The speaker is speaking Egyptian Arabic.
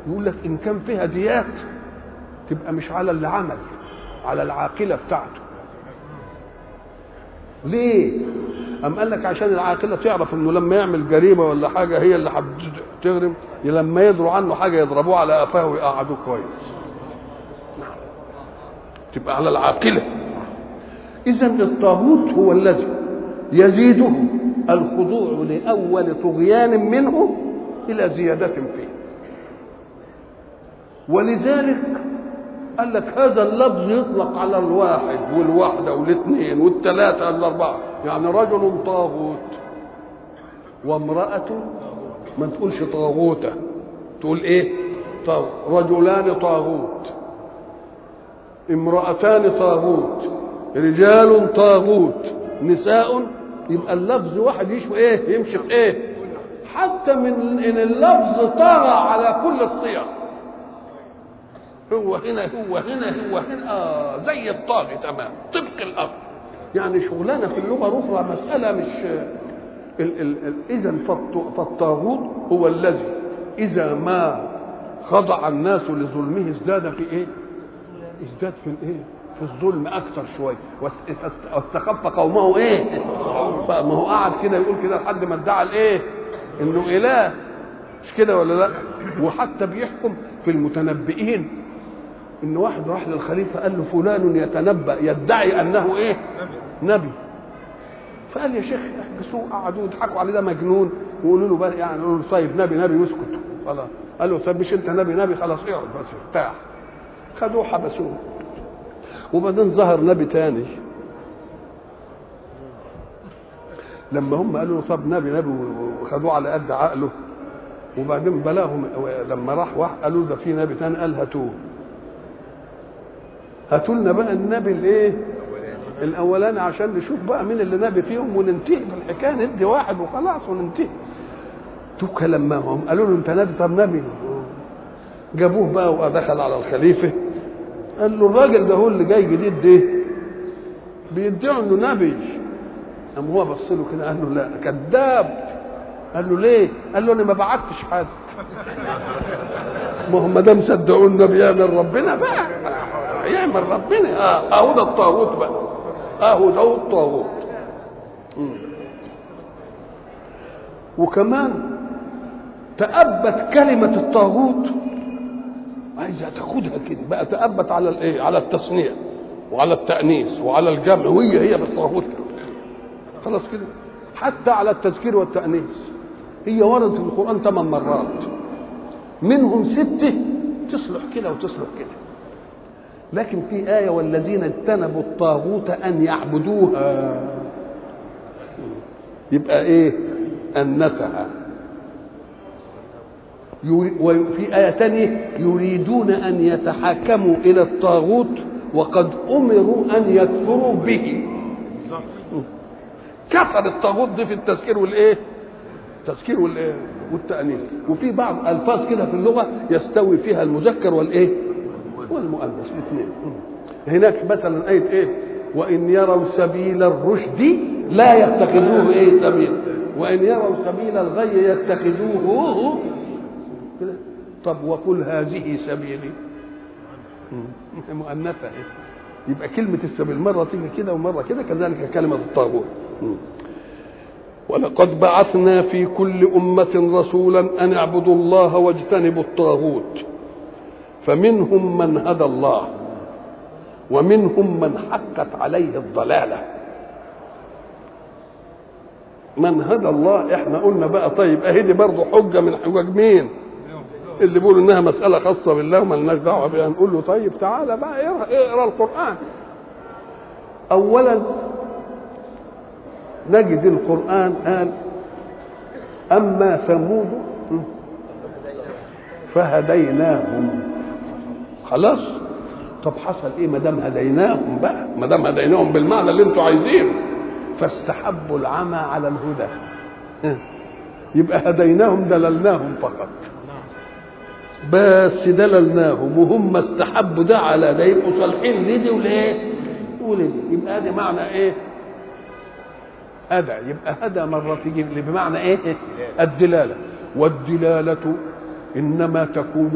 يقول لك ان كان فيها ديات تبقى مش على اللي عمل على العاقله بتاعته ليه أم قال لك عشان العاقلة تعرف إنه لما يعمل جريمة ولا حاجة هي اللي هتغرم لما يدروا عنه حاجة يضربوه على قفاه ويقعدوه كويس تبقى على العاقلة إذا الطاغوت هو الذي يزيده الخضوع لأول طغيان منه إلى زيادة فيه ولذلك قال لك هذا اللفظ يطلق على الواحد والواحدة والاثنين والثلاثة والأربعة يعني رجل طاغوت وامرأة ما تقولش طاغوتة تقول ايه طاغ... رجلان طاغوت امرأتان طاغوت رجال طاغوت نساء يبقى اللفظ واحد يشوي ايه يمشي في ايه حتى من ان اللفظ طغى على كل الصيغ هو هنا هو هنا هو هنا آه زي الطاغي تمام طبق الاصل يعني شغلانه في اللغه الاخرى مساله مش ال ال ال اذا فالطاغوت هو الذي اذا ما خضع الناس لظلمه ازداد في ايه؟ ازداد في الايه؟ في الظلم اكثر شويه واستخف قومه ايه؟ ما هو قعد كده يقول كده لحد ما ادعى الايه؟ انه اله مش كده ولا لا؟ وحتى بيحكم في المتنبئين ان واحد راح للخليفه قال له فلان يتنبأ يدعي انه ايه؟ نبي فقال يا شيخ احبسوه قعدوا يضحكوا عليه ده مجنون ويقولوا له بقى يعني يقولوا له طيب نبي نبي واسكت خلاص قال له طب مش انت نبي نبي خلاص اقعد بس ارتاح خدوه حبسوه وبعدين ظهر نبي تاني لما هم قالوا له طب نبي نبي وخدوه على قد عقله وبعدين بلاهم لما راح واحد قالوا له ده في نبي تاني قال هاتوه هاتوا لنا بقى النبي الايه الاولاني عشان نشوف بقى مين اللي نبي فيهم وننتهي بالحكايه ندي واحد وخلاص وننتهي توكا لما هم قالوا له انت نبي طب نبي جابوه بقى ودخل على الخليفه قال له الراجل ده هو اللي جاي جديد ده بيدعوا انه نبي قام هو بص له كده قال له لا كذاب قال له ليه؟ قال له انا ما بعتش حد ما هم ما دام صدقوا النبي يعمل ربنا بقى يعمل ربنا اه اهو ده الطاغوت بقى اهو ده الطاغوت وكمان تأبت كلمة الطاغوت عايزة تاخدها كده بقى تأبت على الايه؟ على التصنيع وعلى التأنيث وعلى الجمع وهي هي بس طاغوت خلاص كده حتى على التذكير والتأنيث هي وردت في القرآن ثمان مرات منهم ستة تصلح كده وتصلح كده لكن في آية والذين اجتنبوا الطاغوت أن يعبدوها يبقى إيه أنسها وفي آية تانية يريدون أن يتحاكموا إلى الطاغوت وقد أمروا أن يكفروا به كفر الطاغوت دي في التذكير والإيه التذكير والإيه والتأنيث وفي بعض ألفاظ كده في اللغة يستوي فيها المذكر والإيه والمؤنث الاثنين هناك مثلا آية إيه وإن يروا سبيل الرشد لا يتخذوه إيه سبيل وإن يروا سبيل الغي يتخذوه كده طب وقل هذه سبيلي مؤنثة إيه يبقى كلمة السبيل مرة تيجي كده ومرة كده كذلك كلمة الطاغوت ولقد بعثنا في كل أمة رسولا أن اعبدوا الله واجتنبوا الطاغوت فمنهم من هدى الله ومنهم من حقت عليه الضلالة من هدى الله احنا قلنا بقى طيب اهي دي برضه حجة من حجج مين اللي بيقولوا انها مسألة خاصة بالله وما لناش دعوة بها نقول له طيب تعالى بقى اقرا, اقرا القرآن أولا نجد القرآن قال أما ثمود فهديناهم خلاص طب حصل ايه ما دام هديناهم بقى ما دام هديناهم بالمعنى اللي انتوا عايزينه فاستحبوا العمى على الهدى يبقى هديناهم دللناهم فقط بس دللناهم وهم استحبوا ده على ده يبقوا صالحين لدي ولايه ولدي يبقى ادي معنى ايه هدى يبقى هدى مرة تيجي بمعنى ايه الدلالة والدلالة انما تكون